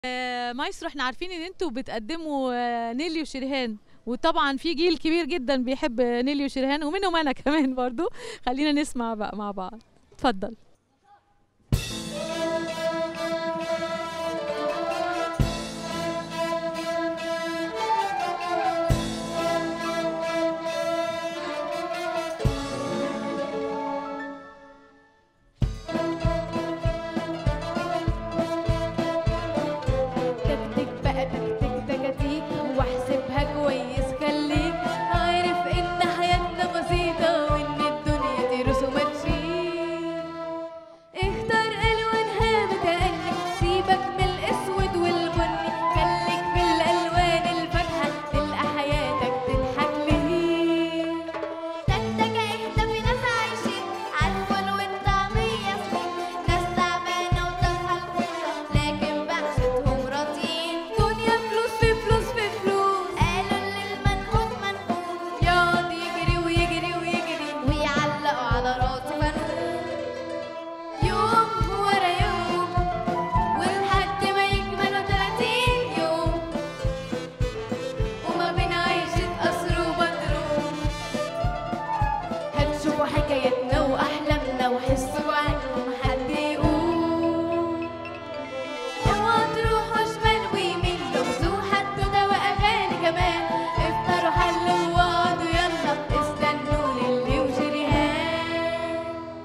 آه، مايسترو احنا عارفين ان انتوا بتقدموا آه، نيلي وشريهان وطبعا في جيل كبير جدا بيحب نيلي وشريهان ومنهم انا كمان برضو خلينا نسمع بقى مع بعض اتفضل تكتك بقى تكتك تكاتيك واحسبها كويس خليك عارف ان حياتنا بسيطة وان الدنيا دي رسومات شيك اختار الوانها بتأني سيبك من الاسود والبني خليك في الالوان الفاتحة تلقى حياتك تضحك ليه تكتك اهدى في ناس عايشين عالفل والطعمية سنين ناس تعبانة وطالعة الفورة لكن بعشتهم راضيين دنيا فلوس في فلوس في فلوس قالوا للمنحوت منحوت يقعد يجري ويجري ويجري ويعلقوا على راسه فانوس يوم ورا يوم ولحد ما يكملوا 30 يوم وما بين عيشة قصر وبدروم هتشوفوا حكايتنا وأحلامنا وحسوا عنهم حد يقول اوعوا تروحوا شمال ويمين لغزوا حدوتة وأغاني كمان افطروا حلوا واقعدوا يلا استنوا للي وشريهان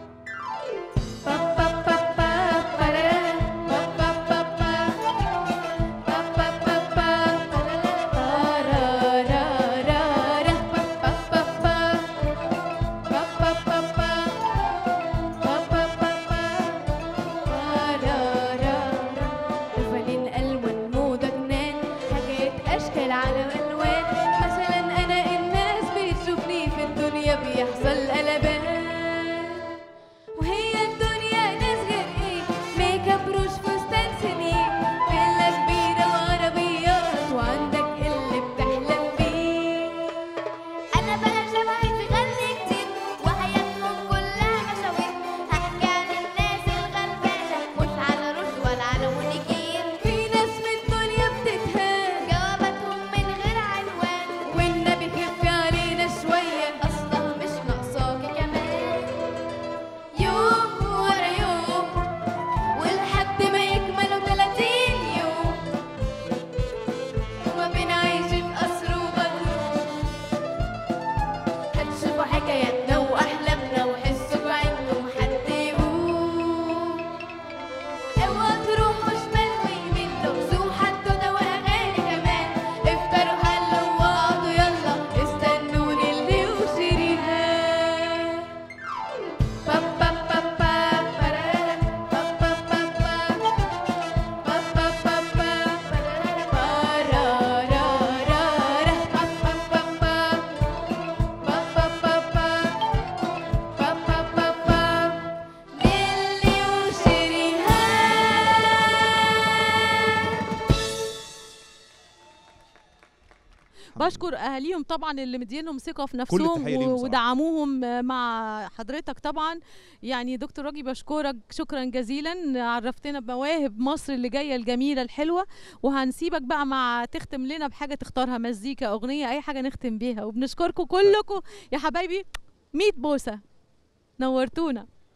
الفنان ألوان موضة جنان حاجات أشكال على ألوان مثلا أنا الناس بتشوفني في الدنيا بيحصل قلبان وهي الدنيا ناس غير ايه ميك اب روج فستان سنين فيلا كبيرة وعربيات وعندك اللي بتحلم بيه انا بقى شبهي في غني كتير وحياتهم كلها مشاوير هحكي عن الناس الغلبانة مش على رشد ولا على مونيكير في ناس في الدنيا بتتهان جواباتهم من غير عنوان والنبي خف علينا شوية اصلها مش ناقصاكي كمان يوم ورا يوم ولحد ما يكملوا 30 يوم وما بين عيشة قصر وبدروم هتشوفوا حكاياتنا وأحلامنا وحسوا بعينكم حد يقول اوعوا تروحوا شمال ويمين لغزوا حدوتة وأغاني كمان افطروا حلوا واقعدوا يلا استنوني اللي وشريهان نيلي وشريهان بشكر اهاليهم طبعا اللي مدينهم ثقه في نفسهم التحية ليهم و- صراحة. ودعموهم آه، مع حضرتك طبعا يعني دكتور راجي بشكرك شكرا جزيلا عرفتنا بمواهب مصر اللي جايه الجميله الحلوه وهنسيبك بقى مع تختم لنا بحاجه تختارها مزيكا اغنيه اي حاجه نختم بيها وبنشكركم كلكم يا حبايبي 100 بوسه نورتونا